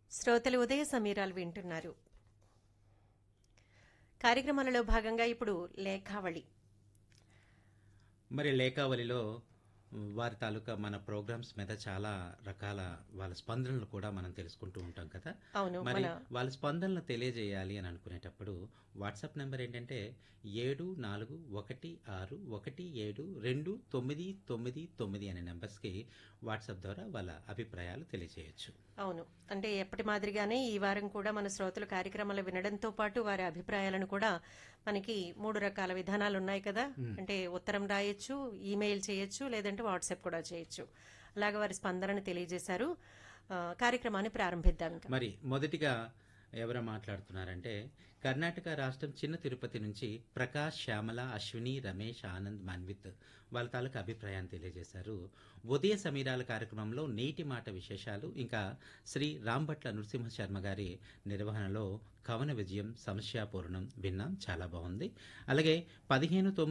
శ్రోతలు ఉదయ సమీరాలు వింటున్నారు కార్యక్రమాలలో భాగంగా ఇప్పుడు లేఖావళి మరి లేఖావళిలో వారి తాలూకా మన ప్రోగ్రామ్స్ మీద చాలా రకాల వాళ్ళ స్పందనలు కూడా మనం తెలుసుకుంటూ ఉంటాం కదా అవును మరి మన వాళ్ళ స్పందనలు తెలియజేయాలి అని అనుకునేటప్పుడు వాట్సాప్ నెంబర్ ఏంటంటే ఏడు నాలుగు ఒకటి ఆరు ఒకటి ఏడు రెండు తొమ్మిది తొమ్మిది తొమ్మిది అనే నెంబర్స్కి వాట్సాప్ ద్వారా వాళ్ళ అభిప్రాయాలు తెలియజేయచ్చు అవును అంటే ఎప్పటి మాదిరిగానే ఈ వారం కూడా మన శ్రోతలు కార్యక్రమాలు వినడంతో పాటు వారి అభిప్రాయాలను కూడా మనకి మూడు రకాల విధానాలు ఉన్నాయి కదా అంటే ఉత్తరం రాయొచ్చు ఈమెయిల్ చేయొచ్చు లేదంటే వాట్సాప్ కూడా చేయొచ్చు అలాగే వారి స్పందనను తెలియజేశారు ఆ, కార్యక్రమాన్ని ప్రారంభిద్దాం ఇంకా మరి మొదటిగా ఎవరు మాట్లాడుతున్నారంటే కర్ణాటక రాష్ట్రం చిన్న తిరుపతి నుంచి ప్రకాష్ శ్యామల అశ్విని రమేష్ ఆనంద్ మన్విత్ వాళ్ళ తాలూకా అభిప్రాయాన్ని తెలియజేశారు ఉదయ సమీరాల కార్యక్రమంలో నేటి మాట విశేషాలు ఇంకా శ్రీ రాంభట్ల నృసింహ శర్మ గారి నిర్వహణలో కవన విజయం సమస్యాపూర్ణం విన్నాం చాలా బాగుంది అలాగే పదిహేను తొమ్మిది